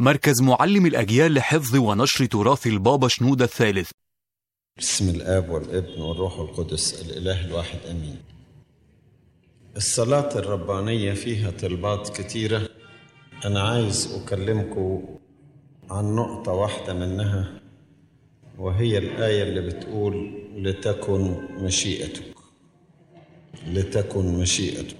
مركز معلم الأجيال لحفظ ونشر تراث البابا شنودة الثالث بسم الآب والابن والروح القدس الإله الواحد أمين الصلاة الربانية فيها طلبات كتيرة أنا عايز أكلمكم عن نقطة واحدة منها وهي الآية اللي بتقول لتكن مشيئتك لتكن مشيئتك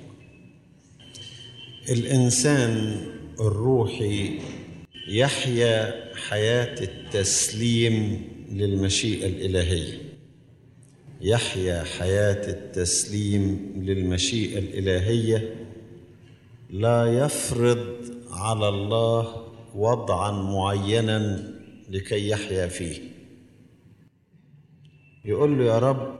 الإنسان الروحي يحيا حياة التسليم للمشيئة الإلهية يحيا حياة التسليم للمشيئة الإلهية لا يفرض على الله وضعا معينا لكي يحيا فيه يقول له يا رب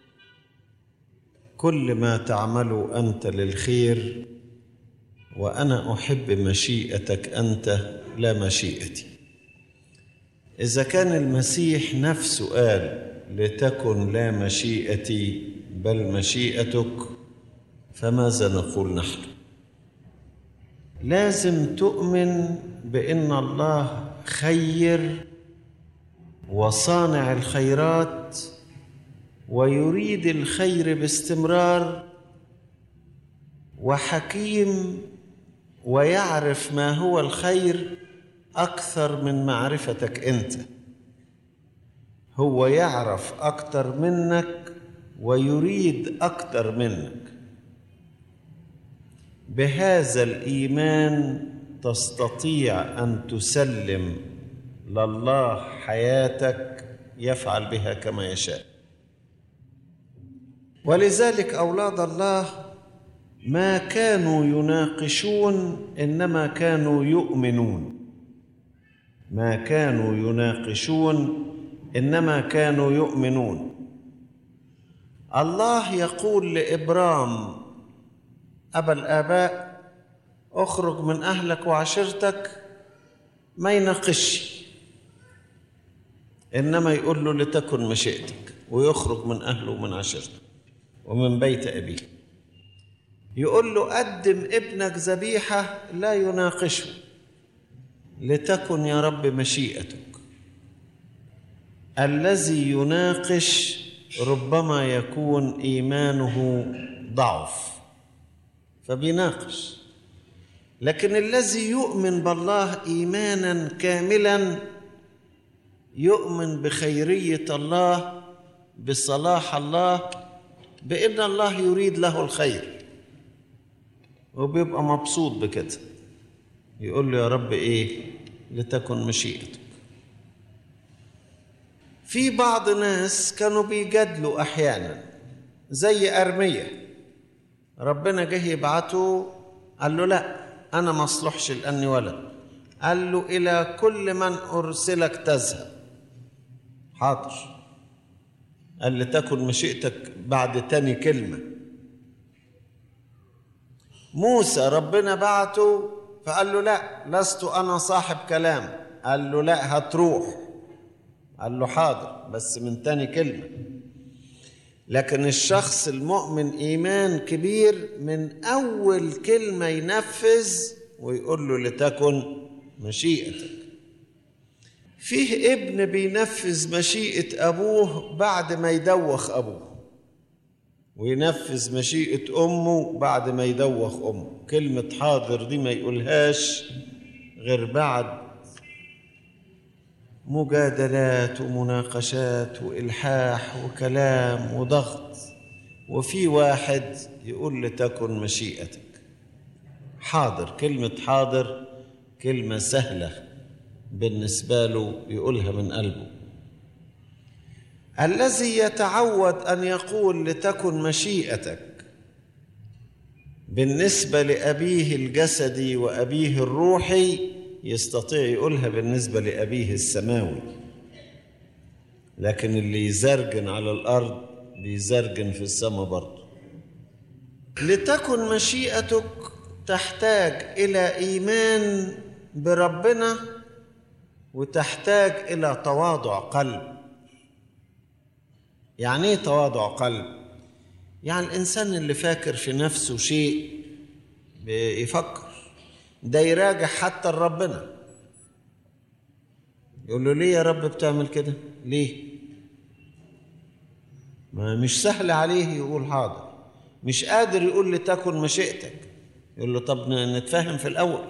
كل ما تعمل أنت للخير وأنا أحب مشيئتك أنت لا مشيئتي إذا كان المسيح نفسه قال لتكن لا مشيئتي بل مشيئتك فماذا نقول نحن لازم تؤمن بأن الله خير وصانع الخيرات ويريد الخير باستمرار وحكيم ويعرف ما هو الخير اكثر من معرفتك انت هو يعرف اكثر منك ويريد اكثر منك بهذا الايمان تستطيع ان تسلم لله حياتك يفعل بها كما يشاء ولذلك اولاد الله ما كانوا يناقشون انما كانوا يؤمنون ما كانوا يناقشون انما كانوا يؤمنون الله يقول لابرام ابا الاباء اخرج من اهلك وعشيرتك ما يناقشش انما يقول له لتكن مشيئتك ويخرج من اهله ومن عشيرته ومن بيت ابيه يقول له قدم ابنك ذبيحه لا يناقشه لتكن يا رب مشيئتك الذي يناقش ربما يكون ايمانه ضعف فبيناقش لكن الذي يؤمن بالله ايمانا كاملا يؤمن بخيريه الله بصلاح الله بان الله يريد له الخير وبيبقى مبسوط بكده يقول له يا رب ايه لتكن مشيئتك في بعض ناس كانوا بيجادلوا احيانا زي ارميه ربنا جه يبعته قال له لا انا ما اصلحش لاني ولد قال له الى كل من ارسلك تذهب حاضر قال لتكن مشيئتك بعد تاني كلمه موسى ربنا بعته فقال له لا لست انا صاحب كلام قال له لا هتروح قال له حاضر بس من تاني كلمه لكن الشخص المؤمن ايمان كبير من اول كلمه ينفذ ويقول له لتكن مشيئتك فيه ابن بينفذ مشيئه ابوه بعد ما يدوخ ابوه وينفذ مشيئة أمه بعد ما يدوخ أمه كلمة حاضر دي ما يقولهاش غير بعد مجادلات ومناقشات وإلحاح وكلام وضغط وفي واحد يقول لتكن مشيئتك حاضر كلمة حاضر كلمة سهلة بالنسبة له يقولها من قلبه الذي يتعود ان يقول لتكن مشيئتك بالنسبه لابيه الجسدي وابيه الروحي يستطيع يقولها بالنسبه لابيه السماوي لكن اللي يزرجن على الارض بيزرجن في السماء برضه لتكن مشيئتك تحتاج الى ايمان بربنا وتحتاج الى تواضع قلب يعني ايه تواضع قلب يعني الانسان اللي فاكر في نفسه شيء بيفكر ده يراجع حتى لربنا يقول له ليه يا رب بتعمل كده ليه ما مش سهل عليه يقول حاضر مش قادر يقول لتكن مشيئتك يقول له طب نتفاهم في الأول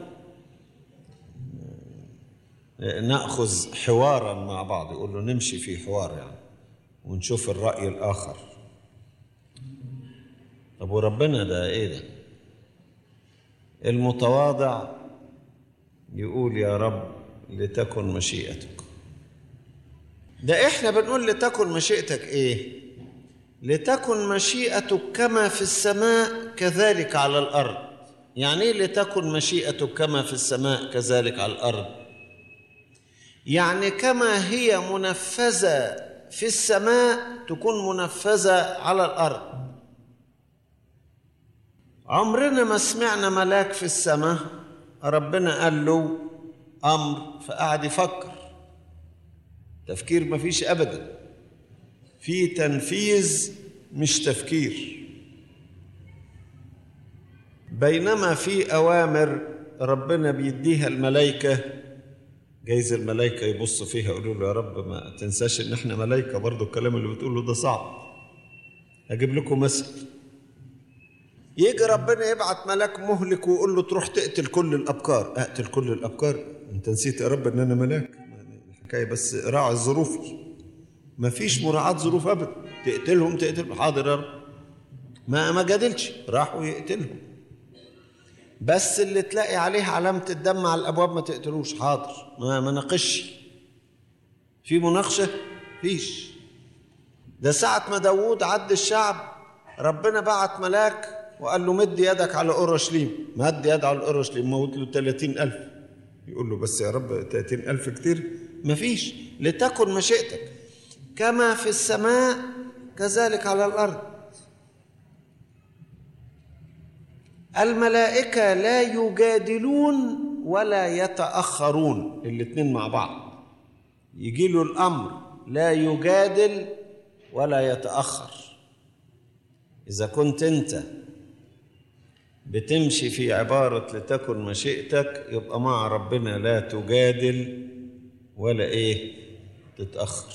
نأخذ حوارا مع بعض يقول له نمشي في حوار يعني ونشوف الرأي الآخر طب وربنا ده إيه ده المتواضع يقول يا رب لتكن مشيئتك ده احنا بنقول لتكن مشيئتك ايه لتكن مشيئتك كما في السماء كذلك على الارض يعني ايه لتكن مشيئتك كما في السماء كذلك على الارض يعني كما هي منفذه في السماء تكون منفذه على الارض عمرنا ما سمعنا ملاك في السماء ربنا قال له امر فقعد يفكر تفكير ما فيش ابدا في تنفيذ مش تفكير بينما في اوامر ربنا بيديها الملائكه جايز الملائكه يبصوا فيها يقولوا له يا رب ما تنساش ان احنا ملائكه برضو الكلام اللي بتقوله ده صعب اجيب لكم مثل يجي ربنا يبعت ملاك مهلك ويقول له تروح تقتل كل الابكار اقتل كل الابكار انت نسيت يا رب ان انا ملاك الحكايه بس راعي ظروفي ما فيش مراعاة ظروف ابدا تقتلهم تقتل حاضر يا رب ما ما جادلش راحوا يقتلهم بس اللي تلاقي عليه علامة الدم على الابواب ما تقتلوش حاضر ما ما ناقشش في مناقشة فيش ده ساعة ما داوود عد الشعب ربنا بعت ملاك وقال له مد يدك على اورشليم مد يد على اورشليم موت له 30000 يقول له بس يا رب 30000 كتير مفيش لتكن مشيئتك كما في السماء كذلك على الارض الملائكه لا يجادلون ولا يتاخرون الاثنين مع بعض يجي له الامر لا يجادل ولا يتاخر اذا كنت انت بتمشي في عبارة لتكن مشيئتك يبقى مع ربنا لا تجادل ولا ايه تتأخر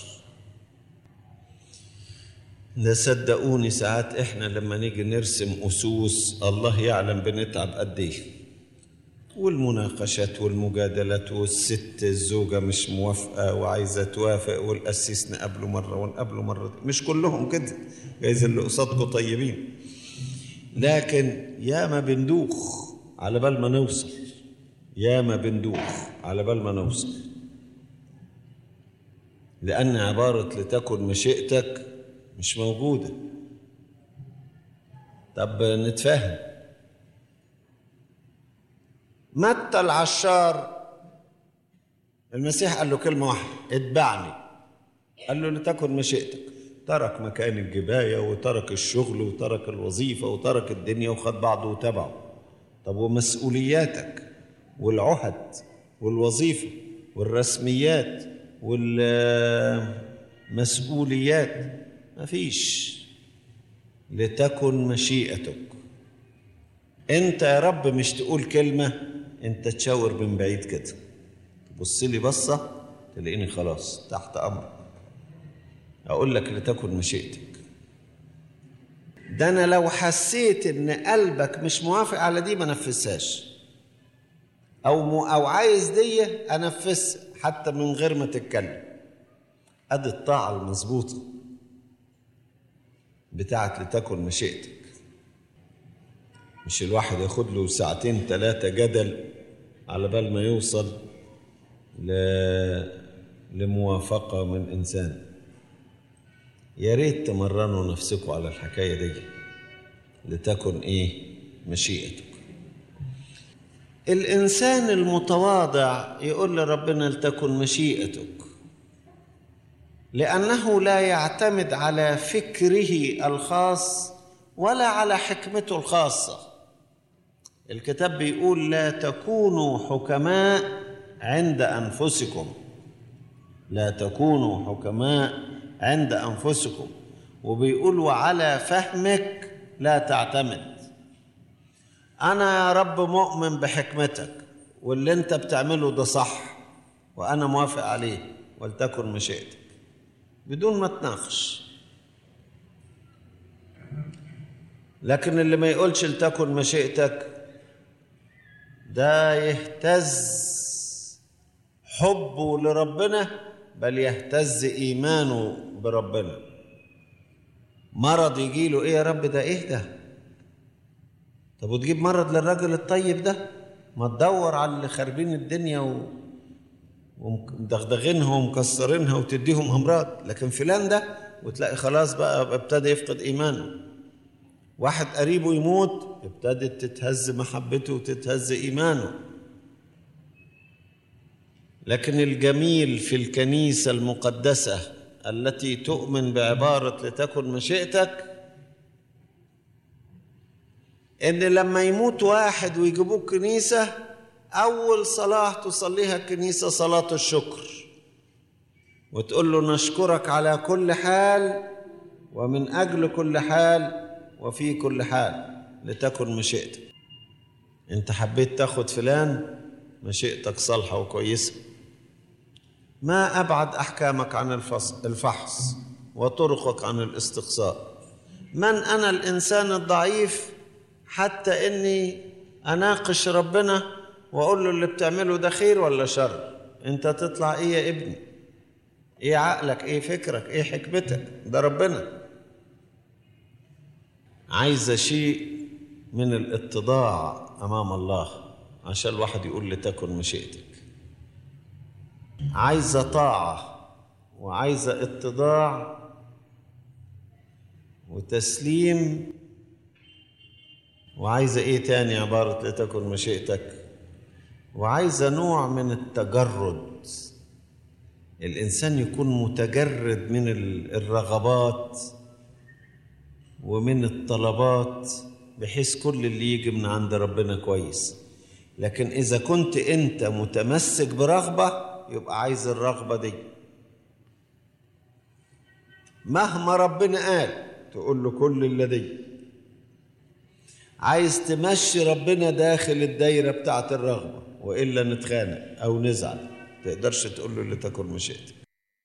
ده صدقوني ساعات احنا لما نيجي نرسم أسوس الله يعلم بنتعب قد ايه والمناقشات والمجادلات والست الزوجة مش موافقة وعايزة توافق والقسيس نقابله مرة ونقابله مرة مش كلهم كده جايز اللي قصادكم طيبين لكن يا ما بندوخ على بال ما نوصل يا ما بندوخ على بال ما نوصل لأن عبارة لتكن مشيئتك مش موجودة طب نتفاهم متى العشار المسيح قال له كلمة واحدة اتبعني قال له لتكن مشيئتك ترك مكان الجباية وترك الشغل وترك الوظيفة وترك الدنيا وخد بعضه وتبعه طب ومسؤولياتك والعهد والوظيفة والرسميات والمسؤوليات مفيش لتكن مشيئتك انت يا رب مش تقول كلمة انت تشاور من بعيد كده تبص لي بصة تلاقيني خلاص تحت امرك اقول لك لتكن مشيئتك ده انا لو حسيت ان قلبك مش موافق على دي ما نفذهاش او م... او عايز دي انفذها حتى من غير ما تتكلم ادي الطاعه المظبوطه بتاعت لتكن مشيئتك مش الواحد ياخد له ساعتين ثلاثة جدل على بال ما يوصل ل... لموافقة من إنسان يا ريت تمرنوا نفسكم على الحكاية دي لتكن إيه مشيئتك الإنسان المتواضع يقول لربنا لتكن مشيئتك لأنه لا يعتمد على فكره الخاص ولا على حكمته الخاصة الكتاب بيقول لا تكونوا حكماء عند أنفسكم لا تكونوا حكماء عند أنفسكم وبيقول وعلى فهمك لا تعتمد أنا يا رب مؤمن بحكمتك واللي أنت بتعمله ده صح وأنا موافق عليه ولتكن مشيئتك بدون ما تناقش لكن اللي ما يقولش لتكن مشيئتك ده يهتز حبه لربنا بل يهتز ايمانه بربنا مرض يجي له ايه يا رب ده ايه ده طب وتجيب مرض للراجل الطيب ده ما تدور على اللي خاربين الدنيا و... ومدغدغينها ومكسرينها وتديهم امراض لكن فلان ده وتلاقي خلاص بقى ابتدى يفقد ايمانه واحد قريبه يموت ابتدت تتهز محبته وتتهز ايمانه لكن الجميل في الكنيسه المقدسه التي تؤمن بعباره لتكن مشيئتك ان لما يموت واحد ويجيبوه الكنيسه اول صلاه تصليها الكنيسه صلاه الشكر وتقول له نشكرك على كل حال ومن اجل كل حال وفي كل حال لتكن مشيئتك انت حبيت تاخد فلان مشيئتك صالحه وكويسه ما ابعد احكامك عن الفحص وطرقك عن الاستقصاء من انا الانسان الضعيف حتى اني اناقش ربنا واقول له اللي بتعمله ده خير ولا شر انت تطلع ايه يا ابني ايه عقلك ايه فكرك ايه حكمتك ده ربنا عايزه شيء من الاتضاع امام الله عشان الواحد يقول لتكن مشيئتك عايزه طاعه وعايزه اتضاع وتسليم وعايزه ايه تاني عباره لتكن مشيئتك وعايزه نوع من التجرد الانسان يكون متجرد من الرغبات ومن الطلبات بحيث كل اللي يجي من عند ربنا كويس لكن اذا كنت انت متمسك برغبه يبقى عايز الرغبه دي مهما ربنا قال تقول له كل الذي عايز تمشي ربنا داخل الدايره بتاعت الرغبه والا نتخانق او نزعل تقدرش تقول له لتكن مشيئتك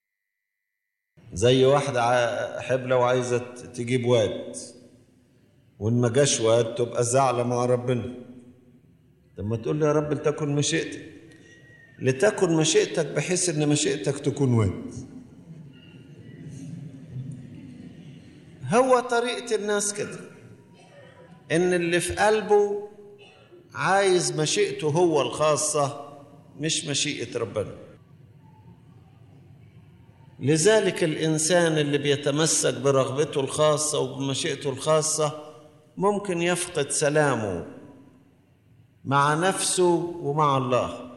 زي واحدة حبلة وعايزة تجيب واد وإن ما جاش واد تبقى زعلة مع ربنا لما تقول له يا رب لتكن مشيئتك لتكن مشيئتك بحيث إن مشيئتك تكون واد هو طريقة الناس كده إن اللي في قلبه عايز مشيئته هو الخاصة مش مشيئة ربنا لذلك الإنسان اللي بيتمسك برغبته الخاصة وبمشيئته الخاصة ممكن يفقد سلامه مع نفسه ومع الله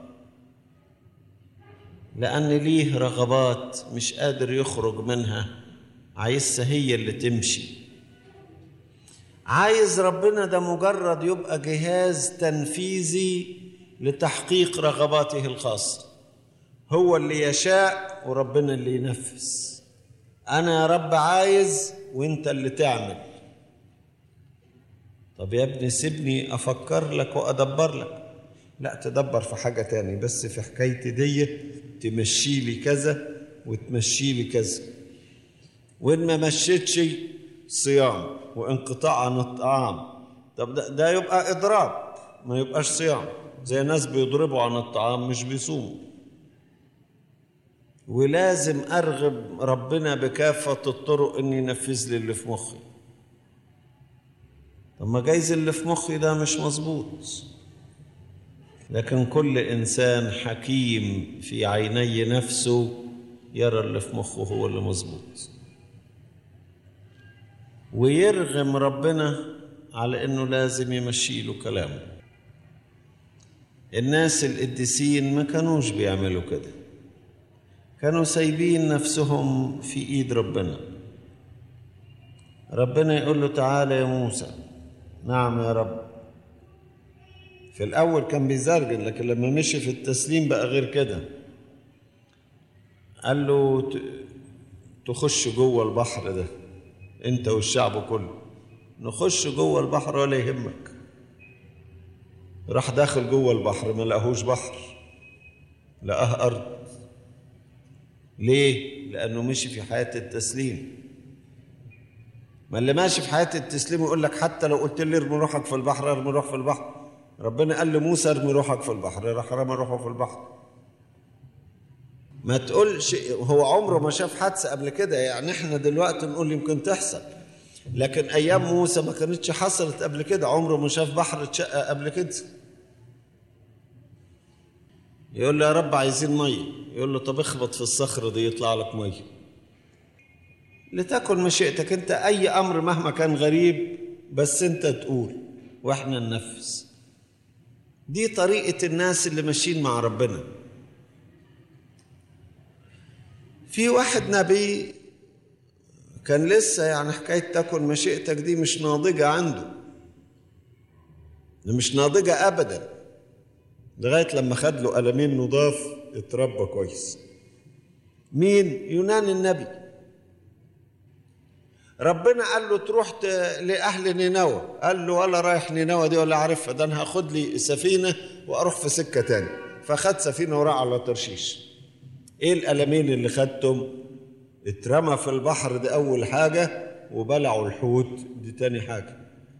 لأن ليه رغبات مش قادر يخرج منها عايزها هي اللي تمشي عايز ربنا ده مجرد يبقى جهاز تنفيذي لتحقيق رغباته الخاصه هو اللي يشاء وربنا اللي ينفذ انا يا رب عايز وانت اللي تعمل طب يا ابني سيبني افكر لك وادبر لك لا تدبر في حاجة تاني بس في حكايتي دي تمشي لي كذا وتمشي لي كذا وإن ما مشيتش صيام وانقطاع عن الطعام طب ده, ده يبقى إضراب ما يبقاش صيام زي ناس بيضربوا عن الطعام مش بيصوموا ولازم أرغب ربنا بكافة الطرق إن ينفذ لي اللي في مخي طب ما جايز اللي في مخي ده مش مظبوط لكن كل إنسان حكيم في عيني نفسه يرى اللي في مخه هو اللي مظبوط ويرغم ربنا على إنه لازم يمشي له كلامه الناس القديسين ما كانوش بيعملوا كده كانوا سايبين نفسهم في ايد ربنا ربنا يقول له تعالى يا موسى نعم يا رب في الاول كان بيزرجن لكن لما مشي في التسليم بقى غير كده قال له تخش جوه البحر ده انت والشعب كله نخش جوه البحر ولا يهمك راح داخل جوه البحر ما لقاهوش بحر لقاه ارض ليه؟ لأنه مشي في حياة التسليم ما اللي ماشي في حياة التسليم يقول لك حتى لو قلت لي ارمي روحك في البحر ارمي روح في البحر ربنا قال لموسى ارمي روحك في البحر راح رمى روحه في البحر ما تقولش هو عمره ما شاف حادثة قبل كده يعني احنا دلوقتي نقول يمكن تحصل لكن ايام موسى ما كانتش حصلت قبل كده عمره ما شاف بحر اتشقق قبل كده يقول له يا رب عايزين ميه يقول له طب اخبط في الصخره دي يطلع لك ميه لتكن مشيئتك انت اي امر مهما كان غريب بس انت تقول واحنا ننفذ دي طريقه الناس اللي ماشيين مع ربنا في واحد نبي كان لسه يعني حكايه تكن مشيئتك دي مش ناضجه عنده مش ناضجه ابدا لغايه لما خد له قلمين نضاف اتربى كويس مين يونان النبي ربنا قال له تروح ت... لاهل نينوى قال له ولا رايح نينوى دي ولا عارفها ده انا هاخد لي سفينه واروح في سكه تاني فخد سفينه وراح على ترشيش ايه القلمين اللي خدتم اترمى في البحر دي اول حاجه وبلعوا الحوت دي تاني حاجه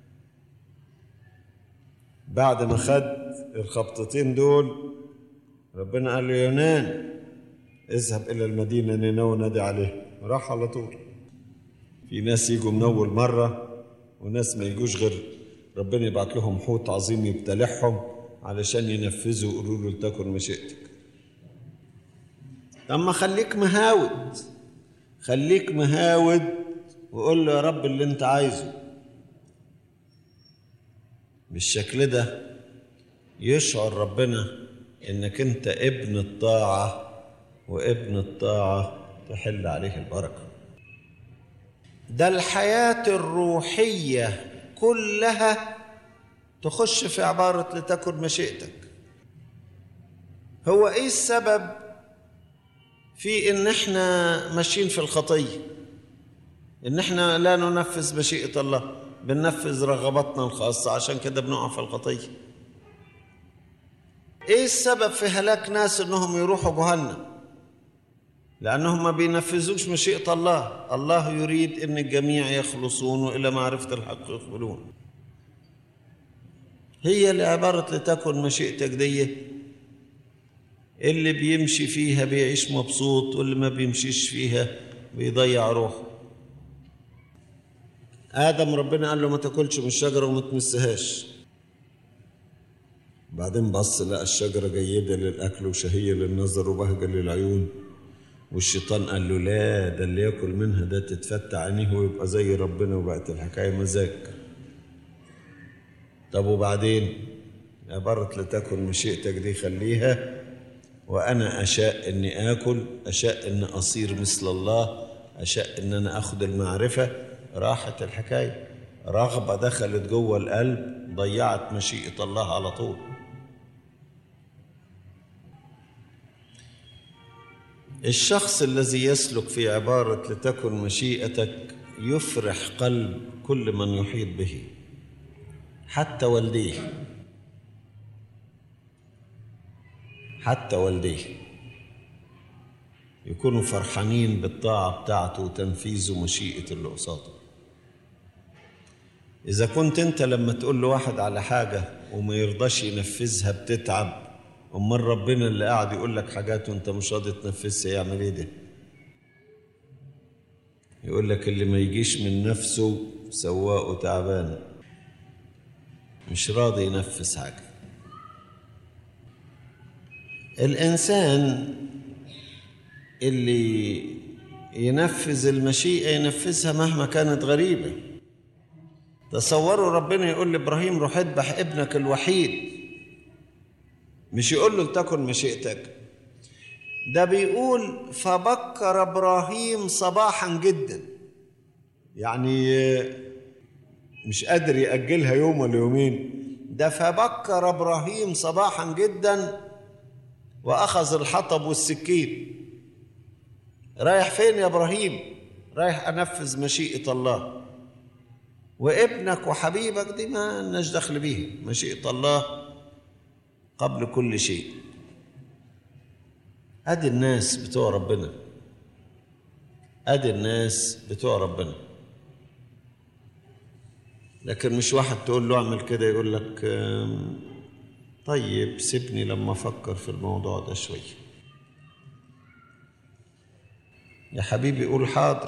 بعد ما خد الخبطتين دول ربنا قال له يونان اذهب الى المدينه نينوى نادي عليه راح على طول في ناس يجوا من اول مره وناس ما يجوش غير ربنا يبعت لهم حوت عظيم يبتلعهم علشان ينفذوا يقولوا له لتكن مشيئتك اما خليك مهاود خليك مهاود وقول له يا رب اللي انت عايزه بالشكل ده يشعر ربنا انك انت ابن الطاعه وابن الطاعه تحل عليه البركه ده الحياه الروحيه كلها تخش في عباره لتكن مشيئتك هو ايه السبب في ان احنا ماشيين في الخطيه ان احنا لا ننفذ مشيئه الله بننفذ رغباتنا الخاصه عشان كده بنقع في الخطيه ايه السبب في هلاك ناس انهم يروحوا جهنم لانهم ما بينفذوش مشيئه الله الله يريد ان الجميع يخلصون والى معرفه الحق يقبلون هي اللي عباره لتكن مشيئتك دي اللي بيمشي فيها بيعيش مبسوط واللي ما بيمشيش فيها بيضيع روحه آدم ربنا قال له ما تاكلش من الشجرة وما تمسهاش بعدين بص لقى الشجرة جيدة للأكل وشهية للنظر وبهجة للعيون والشيطان قال له لا ده اللي ياكل منها ده تتفتح عينيه ويبقى زي ربنا وبقت الحكاية مزاج طب وبعدين عبارة لتكن مشيئتك دي خليها وأنا أشاء إني آكل أشاء إني أصير مثل الله أشاء إن أنا أخذ المعرفة راحت الحكاية رغبة دخلت جوه القلب ضيعت مشيئة الله على طول الشخص الذي يسلك في عبارة لتكن مشيئتك يفرح قلب كل من يحيط به حتى والديه حتى والديه يكونوا فرحانين بالطاعة بتاعته وتنفيذ مشيئة اللي قصاده إذا كنت أنت لما تقول لواحد على حاجة وما يرضاش ينفذها بتتعب أمال ربنا اللي قاعد يقول لك حاجات وأنت مش راضي تنفذها يعمل إيه ده؟ يقول لك اللي ما يجيش من نفسه سواء تعبان مش راضي ينفذ حاجة الإنسان اللي ينفذ المشيئة ينفذها مهما كانت غريبة تصوروا ربنا يقول لإبراهيم روح اذبح ابنك الوحيد مش يقول له لتكن مشيئتك ده بيقول فبكر إبراهيم صباحا جدا يعني مش قادر يأجلها يوم ولا يومين ده فبكر إبراهيم صباحا جدا وأخذ الحطب والسكين رايح فين يا ابراهيم رايح انفذ مشيئه الله وابنك وحبيبك دي ما لناش دخل بيها مشيئه الله قبل كل شيء ادي الناس بتوع ربنا ادي الناس بتوع ربنا لكن مش واحد تقول له اعمل كده يقول لك آم، طيب سيبني لما افكر في الموضوع ده شويه يا حبيبي قول حاضر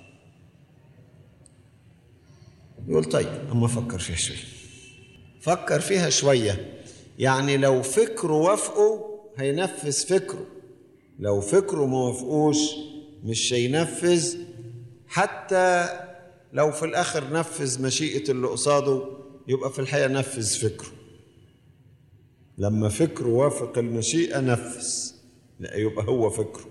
يقول طيب اما افكر فيها شويه فكر فيها شويه يعني لو فكره وافقه هينفذ فكره لو فكره ما وافقوش مش هينفذ حتى لو في الاخر نفذ مشيئه اللي قصاده يبقى في الحقيقه نفذ فكره لما فكره وافق المشيئه نفذ لا يبقى هو فكره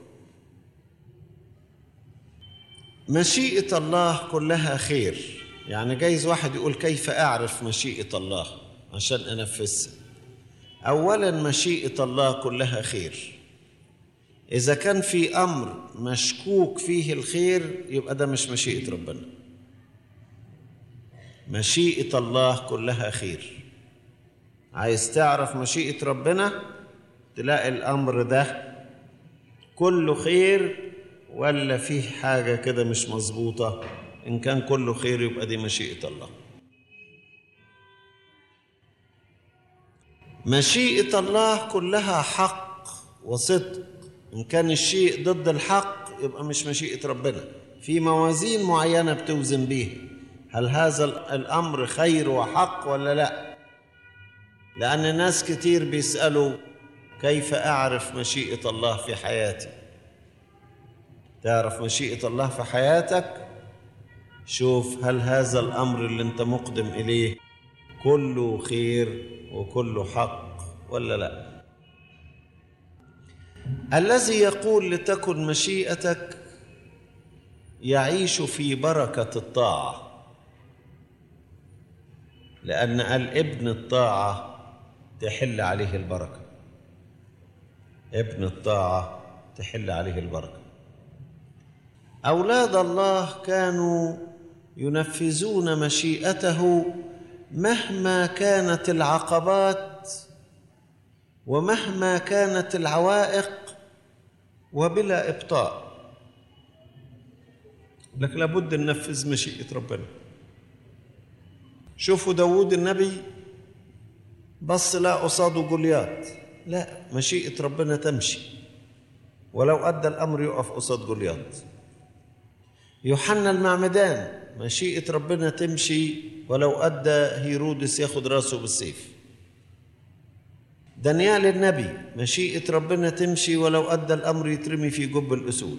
مشيئة الله كلها خير يعني جايز واحد يقول كيف أعرف مشيئة الله عشان أنفذها أولا مشيئة الله كلها خير إذا كان في أمر مشكوك فيه الخير يبقى ده مش مشيئة ربنا مشيئة الله كلها خير عايز تعرف مشيئة ربنا تلاقي الأمر ده كله خير ولا فيه حاجة كده مش مظبوطة إن كان كله خير يبقى دي مشيئة الله مشيئة الله كلها حق وصدق إن كان الشيء ضد الحق يبقى مش مشيئة ربنا في موازين معينة بتوزن بيها هل هذا الأمر خير وحق ولا لا لأن ناس كتير بيسألوا كيف أعرف مشيئة الله في حياتي تعرف مشيئة الله في حياتك شوف هل هذا الأمر اللي أنت مقدم إليه كله خير وكله حق ولا لا الذي يقول لتكن مشيئتك يعيش في بركة الطاعة لأن قال ابن الطاعة تحل عليه البركة ابن الطاعة تحل عليه البركة أولاد الله كانوا ينفذون مشيئته مهما كانت العقبات ومهما كانت العوائق وبلا إبطاء لك لابد ننفذ مشيئة ربنا شوفوا داود النبي بص لا قصاده جوليات لا مشيئة ربنا تمشي ولو أدى الأمر يقف قصاد جوليات يوحنا المعمدان مشيئة ربنا تمشي ولو أدى هيرودس ياخد راسه بالسيف دانيال النبي مشيئة ربنا تمشي ولو أدى الأمر يترمي في جب الأسود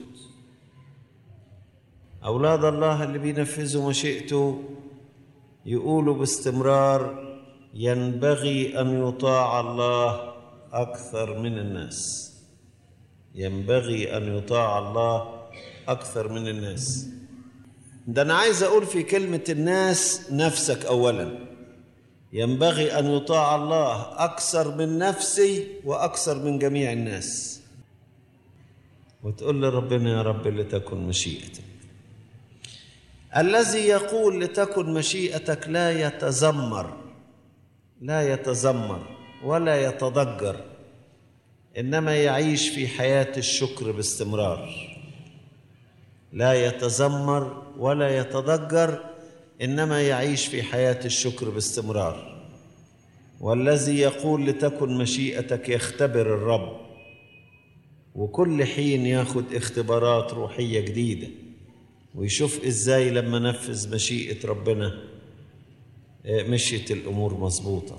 أولاد الله اللي بينفذوا مشيئته يقولوا باستمرار ينبغي أن يطاع الله أكثر من الناس ينبغي أن يطاع الله أكثر من الناس ده أنا عايز أقول في كلمة الناس نفسك أولا ينبغي أن يطاع الله أكثر من نفسي وأكثر من جميع الناس وتقول لربنا يا رب لتكن مشيئتك الذي يقول لتكن مشيئتك لا يتذمر لا يتذمر ولا يتضجر انما يعيش في حياه الشكر باستمرار لا يتذمر ولا يتضجر انما يعيش في حياه الشكر باستمرار والذي يقول لتكن مشيئتك يختبر الرب وكل حين ياخد اختبارات روحيه جديده ويشوف ازاي لما نفذ مشيئه ربنا مشيت الامور مظبوطه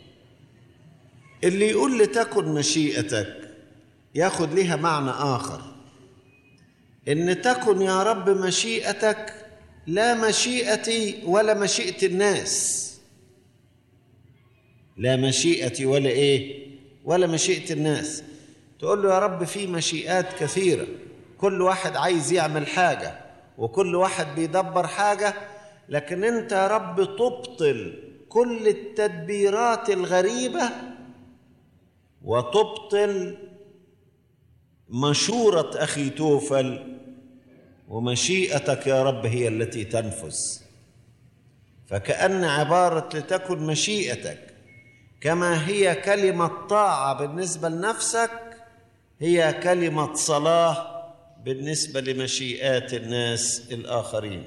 اللي يقول لتكن مشيئتك ياخد لها معنى اخر ان تكن يا رب مشيئتك لا مشيئتي ولا مشيئه الناس لا مشيئتي ولا ايه ولا مشيئه الناس تقول له يا رب في مشيئات كثيره كل واحد عايز يعمل حاجه وكل واحد بيدبر حاجه لكن انت يا رب تبطل كل التدبيرات الغريبه وتبطل مشوره اخي توفل ومشيئتك يا رب هي التي تنفذ فكأن عبارة لتكن مشيئتك كما هي كلمة طاعة بالنسبة لنفسك هي كلمة صلاة بالنسبة لمشيئات الناس الآخرين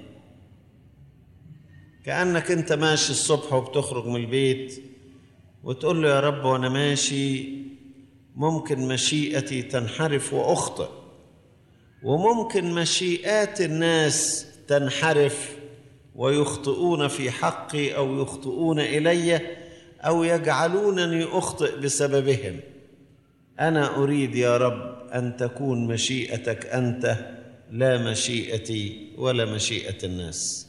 كأنك أنت ماشي الصبح وبتخرج من البيت وتقول له يا رب وأنا ماشي ممكن مشيئتي تنحرف وأخطئ وممكن مشيئات الناس تنحرف ويخطئون في حقي أو يخطئون إلي أو يجعلونني أخطئ بسببهم أنا أريد يا رب أن تكون مشيئتك أنت لا مشيئتي ولا مشيئة الناس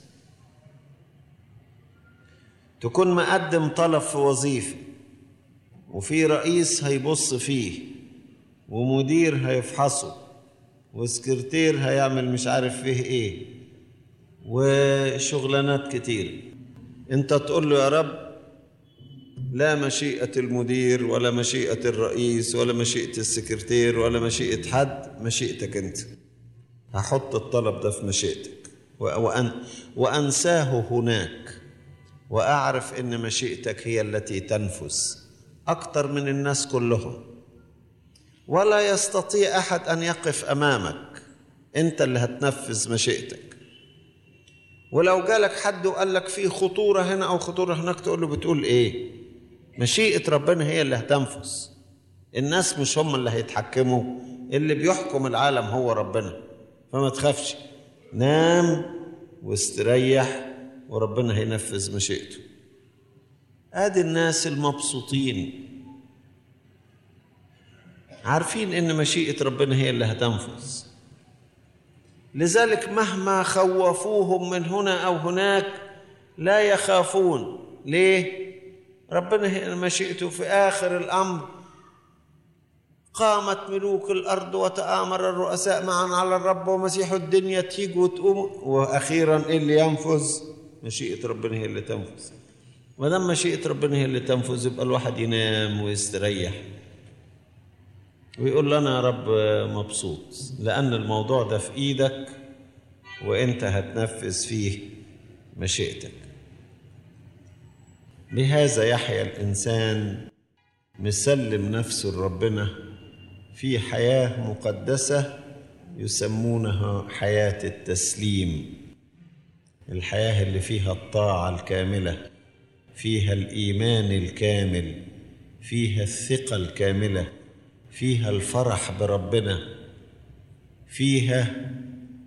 تكون مقدم طلب في وظيفة وفي رئيس هيبص فيه ومدير هيفحصه وسكرتير هيعمل مش عارف فيه ايه وشغلانات كتير انت تقول له يا رب لا مشيئة المدير ولا مشيئة الرئيس ولا مشيئة السكرتير ولا مشيئة حد مشيئتك انت هحط الطلب ده في مشيئتك وأن وأنساه هناك وأعرف إن مشيئتك هي التي تنفذ أكثر من الناس كلهم ولا يستطيع أحد أن يقف أمامك أنت اللي هتنفذ مشيئتك ولو جالك حد وقال لك في خطورة هنا أو خطورة هناك تقول له بتقول إيه مشيئة ربنا هي اللي هتنفذ الناس مش هم اللي هيتحكموا اللي بيحكم العالم هو ربنا فما تخافش نام واستريح وربنا هينفذ مشيئته ادي الناس المبسوطين عارفين ان مشيئه ربنا هي اللي هتنفذ لذلك مهما خوفوهم من هنا او هناك لا يخافون ليه ربنا هي مشيئته في اخر الامر قامت ملوك الارض وتآمر الرؤساء معا على الرب ومسيح الدنيا تيجي وتقوم واخيرا ايه اللي ينفذ مشيئه ربنا هي اللي تنفذ ما دام مشيئه ربنا هي اللي تنفذ يبقى الواحد ينام ويستريح ويقول لنا يا رب مبسوط لأن الموضوع ده في إيدك وأنت هتنفذ فيه مشيئتك بهذا يحيا الإنسان مسلم نفسه لربنا في حياة مقدسة يسمونها حياة التسليم الحياة اللي فيها الطاعة الكاملة فيها الإيمان الكامل فيها الثقة الكاملة فيها الفرح بربنا فيها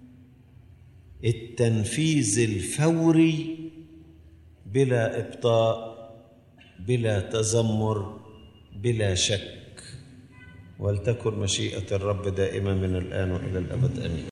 التنفيذ الفوري بلا ابطاء بلا تذمر بلا شك ولتكن مشيئه الرب دائما من الان والى الابد امين